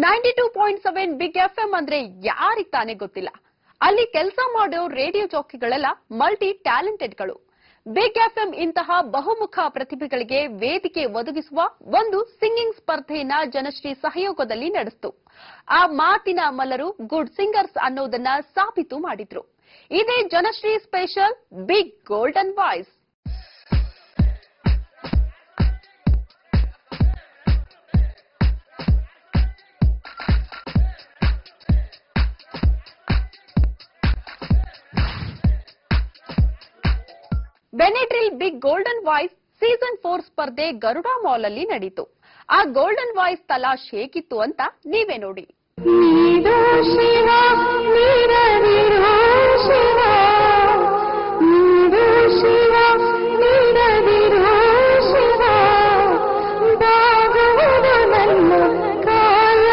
Ninety two point seven big F M ಅಂದ್ರೆ ಯಾರಿಗ್ ತಾನೇ ಗೊತ್ತಿಲ್ಲ ಅಲ್ಲಿ ಕೆಲಸ ಮಾಡೋ ರೇಡಿಯೋ ಜಾಕಿಗಳೆಲ್ಲ ಮಲ್ಟಿ ಟ್ಯಾಲೆಂಟೆಡ್ಗಳು ಬಿಗ್ ಎಫ್ ಎಂ ಇಂತಹ ಬಹುಮುಖ ಪ್ರತಿಭೆಗಳಿಗೆ ವೇದಿಕೆ ಒದಗಿಸುವ ಒಂದು ಸಿಂಗಿಂಗ್ ಸ್ಪರ್ಧೆಯನ್ನ ಜನಶ್ರೀ ಸಹಯೋಗದಲ್ಲಿ ನಡೆಸಿತು ಆ ಮಾತಿನ ಮಲ್ಲರು ಗುಡ್ ಸಿಂಗರ್ಸ್ ಅನ್ನೋದನ್ನ ಸಾಬೀತು ಮಾಡಿದ್ರು ಇದೇ Janashree special big golden voice ಬೆನೆಟ್ರಿಲ್ big golden voice season four ಸ್ಪರ್ಧೆ ಗರುಡ ಮಾಲ್ ಅಲ್ಲಿ ನಡೀತು ಆ ಗೋಲ್ಡನ್ ವಾಯ್ಸ್ ತಲಾಶ್ ಹೇಗಿತ್ತು ಅಂತ ನೀವೇ ನೋಡಿ ನೀಡು ಶಿವ ನೀಡದಿರೋ ಶಿವ ನೀಡು ಶಿವ ನೀಡದಿರೋ ಶಿವ ಬಾಗುವುದು ನನ್ನ ಕಾಯ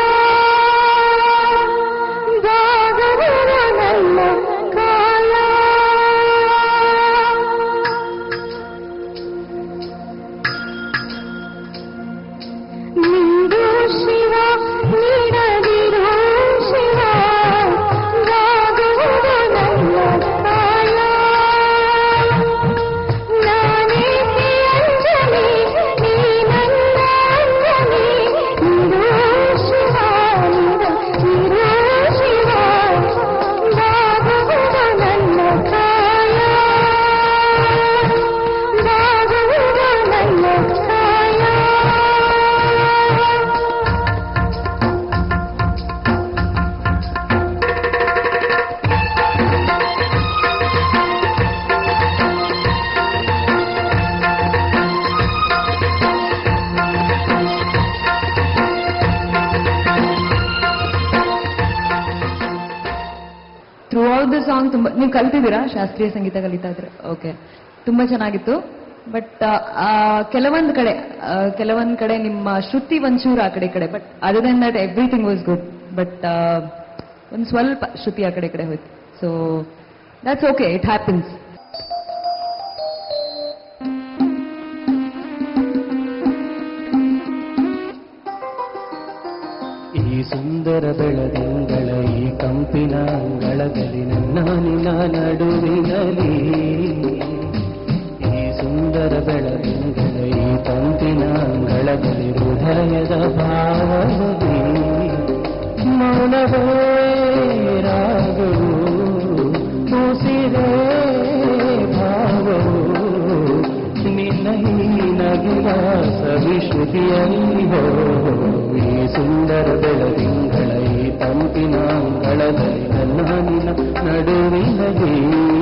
ಬಾಗುವುದು ನನ್ನ ಕಾಯ ನೀಡು ಶಿವ ನೀಡದಿರೋ ಶಿವ ಬಾಗುವುದು ನನ್ನ ಕಾಯ ನಾನೇಕೆ ಅಂಜಲಿ ನೀ ನನ್ನ ಅಂಜಲಿ ನೀಡು ಶಿವ ನೀಡು ಶಿವ ಬಾಗುವುದು ನನ್ನ ಕಾಯ ಬಾಗುವುದು ನನ್ನ ಕಾಯ ಥ್ರೂ ಔಟ್ ದ ಸಾಂಗ್ ತುಂಬಾ ನೀವು ಕಲ್ತಿದ್ದೀರಾ ಶಾಸ್ತ್ರೀಯ ಸಂಗೀತ ಕಲಿತಾ ಇದ್ರೆ ಓಕೆ ತುಂಬಾ ಚೆನ್ನಾಗಿತ್ತು ಬಟ್ ಕೆಲವೊಂದು ಕಡೆ ಆ, ಕೆಲವೊಂದ್ ಕಡೆ ನಿಮ್ಮ ಶ್ರುತಿ ಒಂಚೂರು ಆ ಕಡೆ ಈ ಕಡೆ but other then that everything was good but ಒಂದು ಸ್ವಲ್ಪ ಶ್ರುತಿ ಆ ಕಡೆ ಈ ಕಡೆ ಹೋಯ್ತು so that's okay it happens ಈ ಸುಂದರ ಬೆಳದಿಂಗಳ ಈ ಕಂಪಿನ ಅಂಗಳದಲ್ಲಿ ನನ್ನ ನಿನ್ನ ನಡುವಿನಲ್ಲಿ ಈ ಸುಂದರ ಬೆಳದಿಂಗಳ ಈ ಕಂಪಿನ ಅಂಗಳದಲ್ಲಿ ಹೃದಯದ ಭಾವದಲ್ಲಿ ಮೌನವೇ ರಾಗವು ಉಸಿರೇ ಭಾವವು ನಿನ್ನ ಈ ನಗಿನ ಸವಿಶ್ರುತಿಯಲ್ಲಿ ಹೋ ಈ ಸುಂದರ ಬೆಳದಿಂಗಳ ಈ ತಂಪಿನ ಅಂಗಳದಲ್ಲಿ ನನ್ನ ನಿನ್ನ ನಡುವಿನಲ್ಲಿ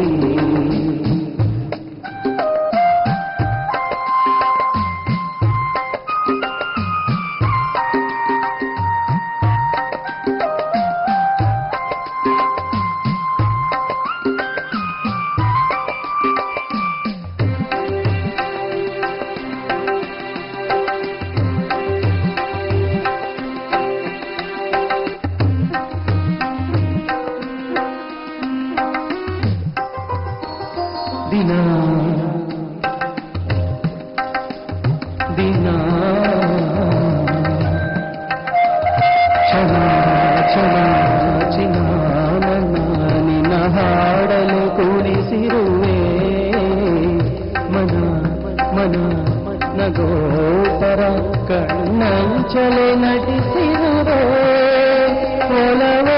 ದಿನ ದಿನ ಕ್ಷಣ ಕ್ಷಣ ಚಿನ್ನ ನನ್ನ ನಿನ್ನ ಹಾಡಲು ಕೂಡಿಸಿರುವೆ ಮನ ಮನ ನಗೋತರ ಕಣ್ಣಂಚಲೆ ನಟಿಸಿರುವೆ ಒಲವೇ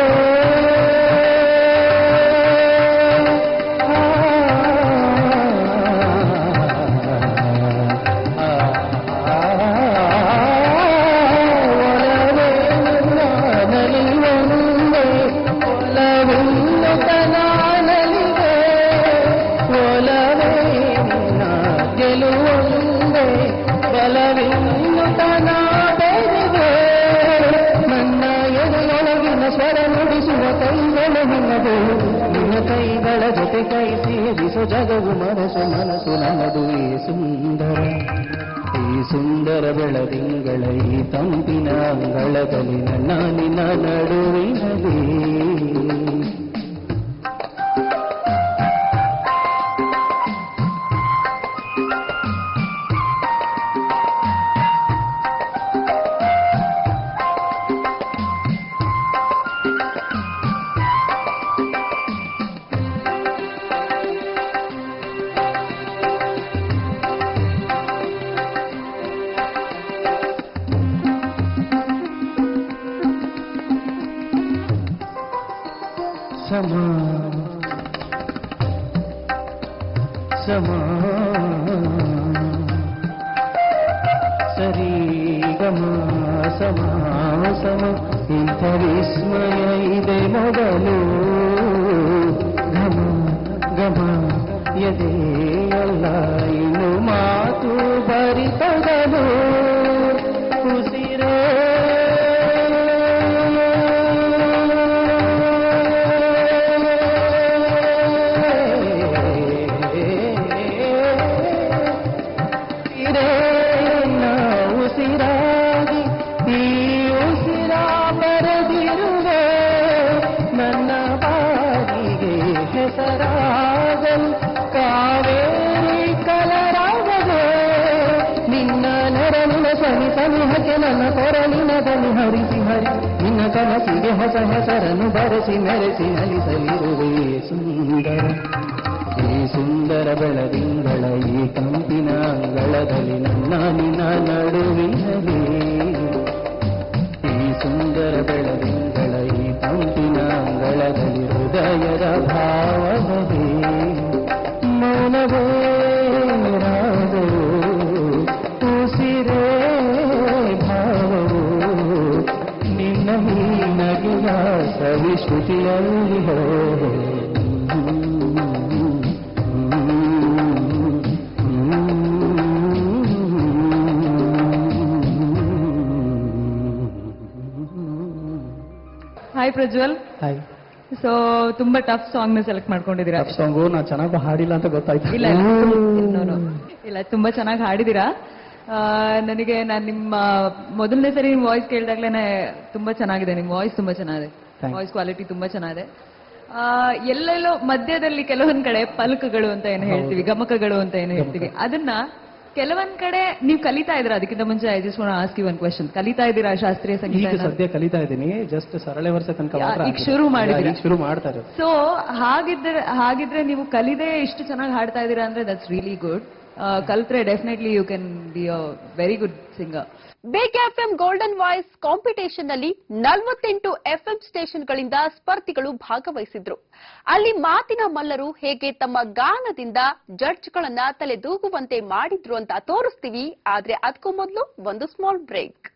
ಗೆಲುವೊಂದೇ ಬಲವಿನ್ನುತನ ಬೆಳೆದೆ ನನ್ನ ಎದೆಯೊಳಗಿನ ಸ್ವರ ನುಡಿಸುವ ಕೈಗಳು ನಿನ್ನದು ನಿನ್ನ ಕೈಗಳ ಜೊತೆ ಕೈ ಸೇರಿಸು ಜಗವು ಮನಸ್ಸು ಮನಸ್ಸು ನನ್ನದು ಈ ಸುಂದರ ಈ ಸುಂದರ ಬೆಳದಿಂಗಳ ಈ ತಂಪಿನ ಅಂಗಳದಲ್ಲಿ ನನ್ನ ನಿನ್ನ ನಡುವಿನಲ್ಲಿ ಸಮ ಸಮ ಸರಿ ಗಮ ಸಮ ಸಮ ಇಂಥ ವಿಸ್ಮಯ ಇದೆ ಮೊದಲು ಘಮ ಗಮ ಎದೆಯಲ್ಲ ಇನ್ನು ಮಾತು ಬರಿತದಲು ಉಸಿರೇ ಉಸಿರೇನ ಉಸಿರಾಗಿ ಈ ಉಸಿರ ಬರೆದಿರುವೆ ನನ್ನ ಬಾಗಿಗೆ ಹೆಸರಾಗಲು ಕಾವೇರಿ ಕಲರಾಗದೆ ನಿನ್ನ ನೆರಳಿನ ಸವಿ ಸನಿಹಕ್ಕೆ ನನ್ನ ಕೊರಳಿನ ದನಿ ಹರಿಸಿ ಹರಿ ನಿನ್ನ ಕನಸಿಗೆ ಹೊಸ ಹೆಸರನ್ನು ಬರೆಸಿ ಮೆರೆಸಿ ನಲಿಸಲಿರುವೆ ಸುಂದರ ಈ ಸುಂದರ ಬೆಳದಿಂಗಳ ಈ ಕಂಪಿನ ಅಂಗಳದಲ್ಲಿ ನನ್ನ ನಿನ್ನ ನಡುವಿನಲ್ಲಿ ಈ ಸುಂದರ ಬೆಳದಿಂಗಳ ಈ ಕಂಪಿನ ಅಂಗಳದಲ್ಲಿ ಹೃದಯದ ಭಾವವೇ ಮೌನವೇ ರಾಗವು ಉಸಿರೇ ಭಾವವು ನಿನ್ನ ಹೀನಗಿನ ಸವಿಶ್ರುತಿಯಲ್ಲಿ ಹೋ ಹಾಯ್ ಪ್ರಜ್ವಲ್ ಹಾಯ್ ಸೊ ತುಂಬಾ ಟಫ್ ಸಾಂಗ್ ನ ಸೆಲೆಕ್ಟ್ ಮಾಡ್ಕೊಂಡಿದ್ದೀರಾ ಸಾಂಗು ನಾ ಚೆನ್ನಾಗಿ ಹಾಡಿಲ್ಲ ಅಂತ ಗೊತ್ತಾಯ್ತು ಇಲ್ಲ ಇಲ್ಲ, no, no. ಇಲ್ಲ ತುಂಬಾ ಚೆನ್ನಾಗಿ ಹಾಡಿದ್ದೀರಾ ಆ, ನನಗೆ ನಾನು ನಿಮ್ಮ ಮೊದಲನೇ ಸರಿ ನಿಮ್ಮ ವಾಯ್ಸ್ ಕೇಳಿದಾಗ್ಲೇನೆ ತುಂಬಾ ಚೆನ್ನಾಗಿದೆ ನಿಮ್ಮ ವಾಯ್ಸ್ ತುಂಬಾ ಚೆನ್ನಾಗಿದೆ Thanks. ವಾಯ್ಸ್ ಕ್ವಾಲಿಟಿ ತುಂಬಾ ಚೆನ್ನಾಗಿದೆ ಆ, ಎಲ್ಲೆಲ್ಲೋ ಮಧ್ಯದಲ್ಲಿ ಕೆಲವೊಂದ್ ಕಡೆ ಪಲ್ಕಗಳು ಅಂತ ಏನು ಹೇಳ್ತೀವಿ ಗಮಕಗಳು ಅಂತ ಏನು ಹೇಳ್ತೀವಿ ಅದನ್ನ ಕೆಲವೊಂದ್ ಕಡೆ ನೀವು ಕಲಿತಾ ಇದ್ದೀರಾ ಅದಕ್ಕಿಂತ ಮುಂಚೆ I just ask you one question ಕಲಿತಾ ಇದ್ದೀರಾ ಶಾಸ್ತ್ರೀಯ ಸಂಗೀತ ಈಗ ಸದ್ಯ ಕಲಿತಾ ಇದ್ದೀನಿ ಜಸ್ಟ್ ಸರಳೆ ವರ್ಷ ತನಕ ಯಾ, ಮಾತ್ರ ಈಗ ಆಗಿದೆ. ಶುರು ಮಾಡಿದ್ದೀರಾ? ಈಗ ಶುರು ಮಾಡ್ತಾ ಇರೋದು ಸೊ ಹಾಗಿದ್ರೆ ಹಾಗಿದ್ರೆ ನೀವು ಕಲಿದೆ ಇಷ್ಟು ಚೆನ್ನಾಗಿ ಹಾಡ್ತಾ ಇದ್ದೀರಾ ಅಂದ್ರೆ ದಟ್ಸ್ ರಿಯಲಿ ಗುಡ್ ಕಲ್ತ್ರೆ definitely you can be a very good singer big FM golden voice competition ನಲ್ಲಿ ನಲವತ್ತೆಂಟು ಎಫ್ಎಂ ಸ್ಟೇಷನ್ಗಳಿಂದ ಸ್ಪರ್ಧಿಗಳು ಭಾಗವಹಿಸಿದ್ರು ಅಲ್ಲಿ ಮಾತಿನ ಮಲ್ಲರು ಹೇಗೆ ತಮ್ಮ ಗಾನದಿಂದ ಜಡ್ಜ್ಗಳನ್ನ ತಲೆದೂಗುವಂತೆ ಮಾಡಿದ್ರು ಅಂತ ತೋರಿಸ್ತೀವಿ ಆದ್ರೆ ಅದಕ್ಕೂ ಮೊದಲು ಒಂದು ಸ್ಮಾಲ್ ಬ್ರೇಕ್